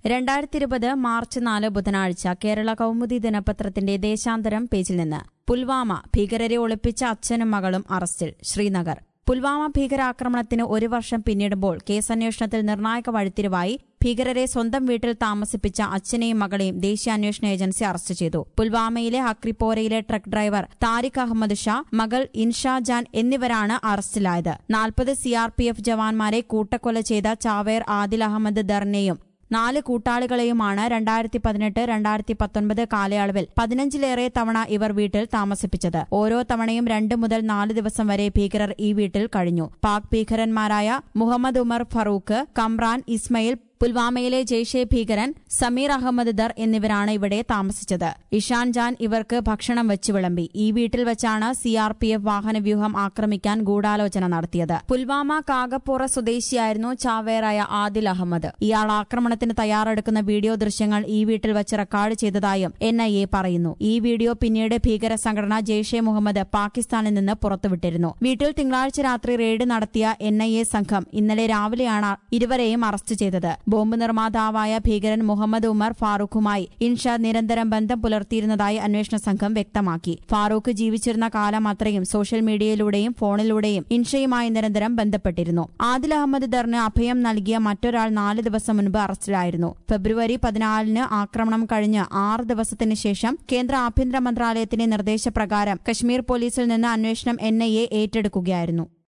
രണ്ടായിരത്തി ഇരുപത് മാർച്ച് നാല് ബുധനാഴ്ച കേരള കൗമുദി ദിനപത്രത്തിന്റെ ദേശാന്തരം പേജിൽ നിന്ന് പുൽവാമ ഭീകരരെ ഒളിപ്പിച്ച അച്ഛനും മകളും അറസ്റ്റിൽ ശ്രീനഗർ പുൽവാമ ഭീകരാക്രമണത്തിന് ഒരു വർഷം പിന്നിടുമ്പോൾ കേസന്വേഷണത്തിൽ നിർണായക വഴിത്തിരിവായി ഭീകരരെ സ്വന്തം വീട്ടിൽ താമസിപ്പിച്ച അച്ഛനെയും മകളെയും ദേശീയ അന്വേഷണ ഏജൻസി അറസ്റ്റ് ചെയ്തു പുൽവാമയിലെ ഹക്രിപ്പോരയിലെ ട്രക്ക് ഡ്രൈവർ താരിഖ് അഹമ്മദ് ഷാ മകൾ ഇൻഷാ ജാൻ എന്നിവരാണ് അറസ്റ്റിലായത് നാൽപ്പത് സിആർപിഎഫ് ജവാന്മാരെ കൂട്ടക്കൊല ചെയ്ത ചാവേർ ആദിൽ അഹമ്മദ് ദറിനെയും നാല് കൂട്ടാളികളെയുമാണ് രണ്ടായിരത്തി പതിനെട്ട് രണ്ടായിരത്തി പത്തൊൻപത് കാലയളവിൽ പതിനഞ്ചിലേറെ തവണ ഇവർ വീട്ടിൽ താമസിപ്പിച്ചത് ഓരോ തവണയും രണ്ട് മുതൽ നാല് ദിവസം വരെ ഭീകരർ ഈ വീട്ടിൽ കഴിഞ്ഞു പാക് ഭീകരന്മാരായ മുഹമ്മദ് ഉമർ ഫറൂഖ് കമ്രാൻ ഇസ്മയിൽ പുൽവാമയിലെ ജെയ്ഷെ ഭീകരൻ സമീർ അഹമ്മദ് ദർ എന്നിവരാണ് ഇവിടെ താമസിച്ചത് ഇഷാൻ ജാൻ ഇവർക്ക് ഭക്ഷണം വെച്ച് വിളമ്പി ഈ വീട്ടിൽ വെച്ചാണ് സിആർപിഎഫ് വാഹനവ്യൂഹം ആക്രമിക്കാൻ ഗൂഢാലോചന നടത്തിയത് പുൽവാമ കാഗപ്പോറ സ്വദേശിയായിരുന്നു ചാവേറായ ആദിൽ അഹമ്മദ് ഇയാൾ ആക്രമണത്തിന് തയ്യാറെടുക്കുന്ന വീഡിയോ ദൃശ്യങ്ങൾ ഈ വീട്ടിൽ വെച്ച് റെക്കോർഡ് ചെയ്തതായും എൻ ഐ എ പറയുന്നു ഈ വീഡിയോ പിന്നീട് ഭീകര സംഘടന ജെയ്ഷെ മുഹമ്മദ് പാകിസ്ഥാനിൽ നിന്ന് പുറത്തുവിട്ടിരുന്നു വീട്ടിൽ തിങ്കളാഴ്ച രാത്രി റെയ്ഡ് നടത്തിയ എൻ ഐ എ സംഘം ഇന്നലെ രാവിലെയാണ് ഇരുവരെയും അറസ്റ്റ് ചെയ്തത് ബോംബ് നിർമ്മാതാവായ ഭീകരൻ മുഹമ്മദ് ഉമർ ഫാറൂഖുമായി ഇൻഷ നിരന്തരം ബന്ധം പുലർത്തിയിരുന്നതായി അന്വേഷണ സംഘം വ്യക്തമാക്കി ഫാറൂഖ് ജീവിച്ചിരുന്ന കാലം അത്രയും സോഷ്യൽ മീഡിയയിലൂടെയും ഫോണിലൂടെയും ഇൻഷയുമായി നിരന്തരം ബന്ധപ്പെട്ടിരുന്നു ആദിൽ അഹമ്മദ് ദറിന് അഭയം നൽകിയ മറ്റൊരാൾ നാല് ദിവസം മുൻപ് അറസ്റ്റിലായിരുന്നു ഫെബ്രുവരി പതിനാലിന് ആക്രമണം കഴിഞ്ഞ് ആറ് ദിവസത്തിന് ശേഷം കേന്ദ്ര ആഭ്യന്തര മന്ത്രാലയത്തിന്റെ നിർദ്ദേശപ്രകാരം കശ്മീർ പോലീസിൽ നിന്ന് അന്വേഷണം എൻ ഏറ്റെടുക്കുകയായിരുന്നു